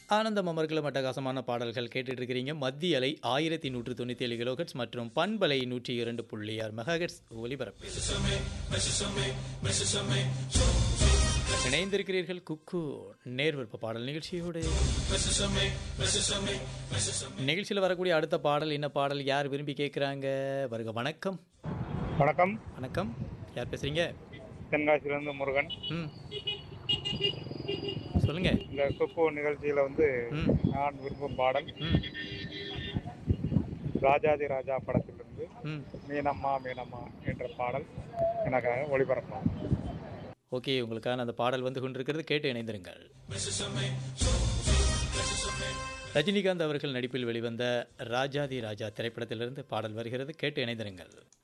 ஆனந்தம் அமர்கலம் அட்டகாசமான பாடல்கள் கேட்டுட்டு இருக்கிறீங்க மத்திய அலை ஆயிரத்தி நூற்று தொண்ணூற்றி ஏழு கிலோகட்ஸ் மற்றும் பண்பலை நூற்றி இரண்டு புள்ளி ஆறு மெகாஹெட்ஸ் ஒலிபரப்பு இணைந்திருக்கிறீர்கள் குக்கு நேர்விருப்ப பாடல் நிகழ்ச்சியோடு நிகழ்ச்சியில் வரக்கூடிய அடுத்த பாடல் என்ன பாடல் யார் விரும்பி கேட்குறாங்க வருக வணக்கம் வணக்கம் வணக்கம் யார் பேசுறீங்க தென்காசியிலிருந்து முருகன் ம் சொல்லுங்க இந்த குக்கு நிகழ்ச்சியில் வந்து ம் நான் விரும்பும் பாடல் ம் ராஜாதி ராஜா படத்திலிருந்து ம் மீனம்மா மீனம்மா என்ற பாடல் எனக்காக ஒளிபரப்பலாம் ஓகே உங்களுக்கான அந்த பாடல் வந்து கொண்டிருக்கிறது கேட்டு இணைந்திருங்கள் ரஜினிகாந்த் அவர்கள் நடிப்பில் வெளிவந்த ராஜாதி ராஜா திரைப்படத்திலிருந்து பாடல் வருகிறது கேட்டு இணைந்திருங்கள்